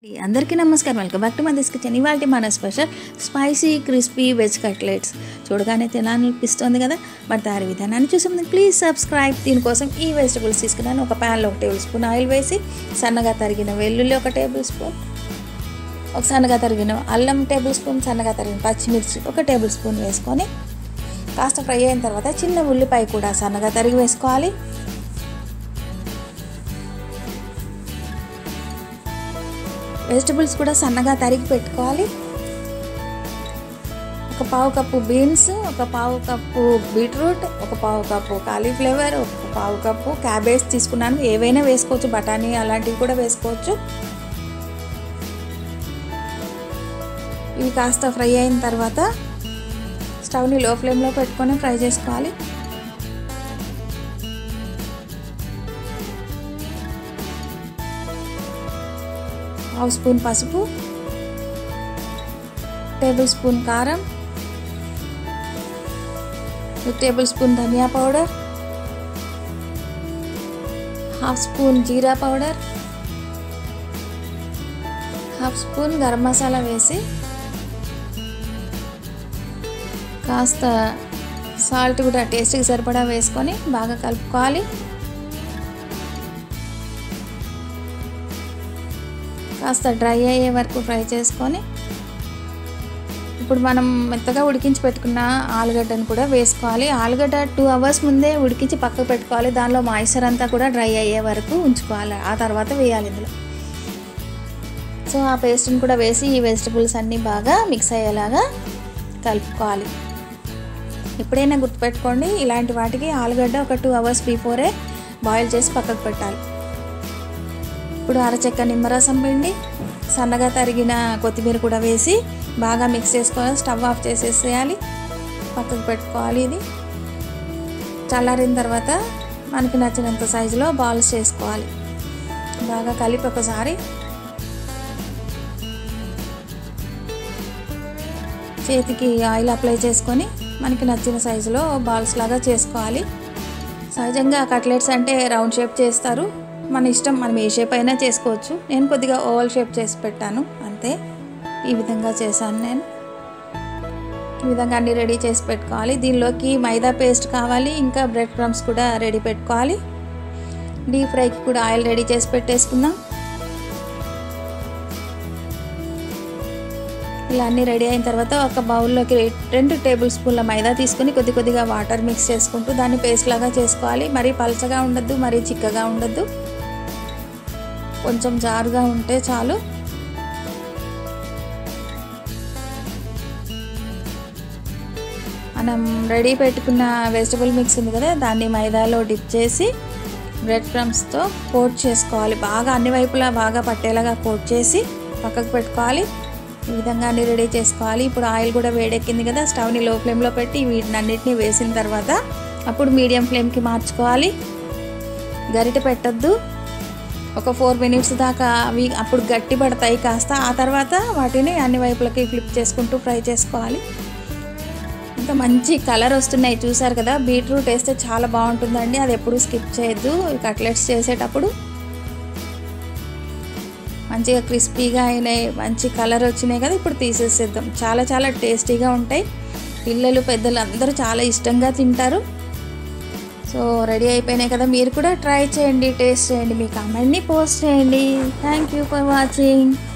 అందరికీ నమస్కారం welcome back to mother's kitchen ఇవాళ మన special spicy crispy veg cutlets చూడగానే తినాలనిపిస్తుంది కదా మరి తయారీ విధానాన్ని చూసాం ప్లీజ్ సబ్స్క్రైబ్ దీనికోసం ఈ వెజిటబుల్స్ తీసుకున్నాను ఒక ప్యాన్లో ఒక టేబుల్ స్పూన్ ఆయిల్ వేసి సన్నగా తరిగిన వెల్లుల్లి ఒక టేబుల్ స్పూన్ ఒక సన్నగా తరిగిన అల్లం టేబుల్ స్పూన్ సన్నగా తరిగిన పచ్చిమిర్చి ఒక టేబుల్ స్పూన్ వేసుకొని కాస్త ఫ్రై అయిన తర్వాత చిన్న ఉల్లిపాయ కూడా సన్నగా తరిగి వేసుకోవాలి వెజిటబుల్స్ కూడా సన్నగా తరిగి పెట్టుకోవాలి ఒక పావు కప్పు బీన్స్ ఒక పావు కప్పు బీట్రూట్ ఒక పావు కప్పు కాలీఫ్లవర్ ఒక పావు కప్పు క్యాబేజ్ తీసుకున్నాను ఏవైనా వేసుకోవచ్చు బఠానీ అలాంటివి కూడా వేసుకోవచ్చు ఇవి కాస్త ఫ్రై అయిన తర్వాత స్టవ్ని లో ఫ్లేమ్లో పెట్టుకొని ఫ్రై చేసుకోవాలి హాఫ్ స్పూన్ పసుపు టేబుల్ స్పూన్ కారం టేబుల్ స్పూన్ ధనియా పౌడర్ హాఫ్ స్పూన్ జీరా powder half spoon garam masala వేసి కాస్త సాల్ట్ కూడా టేస్ట్కి సరిపడా వేసుకొని బాగా కలుపుకోవాలి కాస్త డ్రై అయ్యే వరకు ఫ్రై చేసుకొని ఇప్పుడు మనం మెత్తగా ఉడికించి పెట్టుకున్న ఆలుగడ్డను కూడా వేసుకోవాలి ఆలుగడ్డ టూ అవర్స్ ముందే ఉడికించి పక్కకు పెట్టుకోవాలి దానిలో మాయిశ్చర్ అంతా కూడా డ్రై అయ్యే వరకు ఉంచుకోవాలి ఆ తర్వాత వేయాలి ఇందులో సో ఆ పేస్ట్ని కూడా వేసి ఈ వెజిటబుల్స్ అన్నీ బాగా మిక్స్ అయ్యేలాగా కలుపుకోవాలి ఎప్పుడైనా గుర్తుపెట్టుకోండి ఇలాంటి వాటికి ఆలుగడ్డ ఒక టూ అవర్స్ బిఫోరే బాయిల్ చేసి పక్కకు పెట్టాలి ఇప్పుడు అరచెక్క నిమ్మరసం పిండి సన్నగా తరిగిన కొత్తిమీర కూడా వేసి బాగా మిక్స్ చేసుకోవాలి స్టవ్ ఆఫ్ చేసేసేయాలి పక్కకు పెట్టుకోవాలి ఇది చల్లారిన తర్వాత మనకి నచ్చినంత సైజులో బాల్స్ చేసుకోవాలి బాగా కలిపి ఒకసారి చేతికి ఆయిల్ అప్లై చేసుకొని మనకి నచ్చిన సైజులో బాల్స్ లాగా చేసుకోవాలి సహజంగా కట్లెట్స్ అంటే రౌండ్ షేప్ చేస్తారు మన ఇష్టం మనం ఏ షేప్ అయినా చేసుకోవచ్చు నేను కొద్దిగా ఓవల్ షేప్ చేసి పెట్టాను అంతే ఈ విధంగా చేశాను నేను ఈ విధంగా అన్నీ రెడీ చేసి పెట్టుకోవాలి దీనిలోకి మైదా పేస్ట్ కావాలి ఇంకా బ్రెడ్ క్రమ్స్ కూడా రెడీ పెట్టుకోవాలి డీప్ ఫ్రైకి కూడా ఆయిల్ రెడీ చేసి పెట్టేసుకుందాం ఇలా అన్నీ రెడీ అయిన తర్వాత ఒక బౌల్లోకి రెండు టేబుల్ స్పూన్ల మైదా తీసుకొని కొద్ది కొద్దిగా వాటర్ మిక్స్ చేసుకుంటూ దాన్ని పేస్ట్ లాగా చేసుకోవాలి మరీ పలచగా ఉండద్దు మరీ చిక్కగా ఉండద్దు కొంచెం జారుగా ఉంటే చాలు మనం రెడీ పెట్టుకున్న వెజిటబుల్ మిక్స్ ఉంది కదా దాన్ని మైదాలో డిప్ చేసి బ్రెడ్ క్రమ్స్తో కోట్ చేసుకోవాలి బాగా అన్ని వైపులా బాగా పట్టేలాగా కోట్ చేసి పక్కకు పెట్టుకోవాలి ఈ విధంగా అన్ని రెడీ చేసుకోవాలి ఇప్పుడు ఆయిల్ కూడా వేడెక్కింది కదా స్టవ్ని లో ఫ్లేమ్లో పెట్టి వీటిని అన్నిటిని వేసిన తర్వాత అప్పుడు మీడియం ఫ్లేమ్కి మార్చుకోవాలి గరిటె పెట్టద్దు ఒక ఫోర్ మినిట్స్ దాకా అవి అప్పుడు గట్టి పడతాయి కాస్త ఆ తర్వాత వాటిని అన్ని వైపులకి ఫ్లిప్ చేసుకుంటూ ఫ్రై చేసుకోవాలి ఇంకా మంచి కలర్ వస్తున్నాయి చూసారు కదా బీట్రూట్ వేస్తే చాలా బాగుంటుందండి అది ఎప్పుడు స్కిప్ చేయొద్దు కట్లెట్స్ చేసేటప్పుడు మంచిగా క్రిస్పీగా అయినాయి మంచి కలర్ వచ్చినాయి కదా ఇప్పుడు తీసేసేద్దాం చాలా చాలా టేస్టీగా ఉంటాయి పిల్లలు పెద్దలు అందరూ చాలా ఇష్టంగా తింటారు సో రెడీ అయిపోయినాయి కదా మీరు కూడా ట్రై చేయండి టేస్ట్ చేయండి మీ కామెంట్ని పోస్ట్ చేయండి థ్యాంక్ యూ ఫర్ వాచింగ్